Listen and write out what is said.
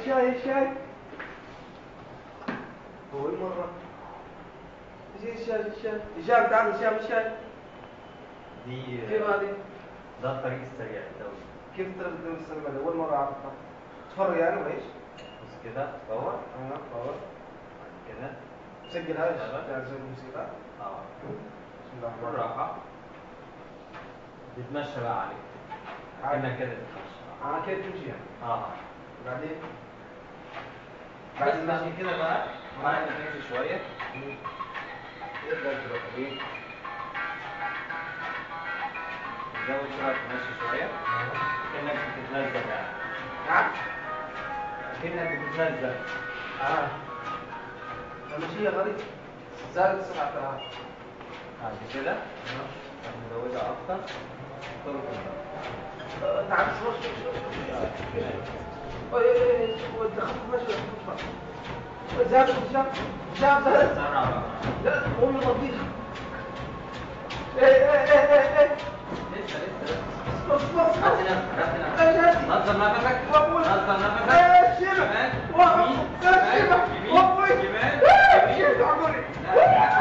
الشاي الشاي أول مرة ايش الشاي الشاي هشام تعال هشام الشاي دي كيف هذه؟ ده الطريق السريع الدولي كيف تضرب الدوري السنة أول مرة أعرفها تفرج يعني ولا ايش؟ بص كده تصور اه باور بعد كده سجل هذا لا، لا. تعال سجل موسيقى اه بسم الله الرحمن الرحيم بالراحة تتمشى بقى عليك عادي. كأنك كده تتمشى اه كيف تمشي يعني اه بعدين بس ماشي كده بقى بعد ما تمشي شوية يبدأ تروح ايه تزود سرعة تمشي شوية كأنك بتتنزل يعني نعم كأنك بتتنزل اه المشي غريب زادت سرعة ترى بعد كده نزودها أكتر طرق نعم شوي شوي شوي شوي اي اي اي ودخلت مشي زادت هشام هشام زادت سرع بقى لا قوم نطيها ايه ايه ايه ايه لسه لسه بص بص هات نفسك هات نفسك ايه نادي نظم نفسك وابوي نظم نفسك ايه الشبك شمال وابوي يمين ايه الشبك يمين وابوي شمال ايه يمين الشبك عمري لا، لا.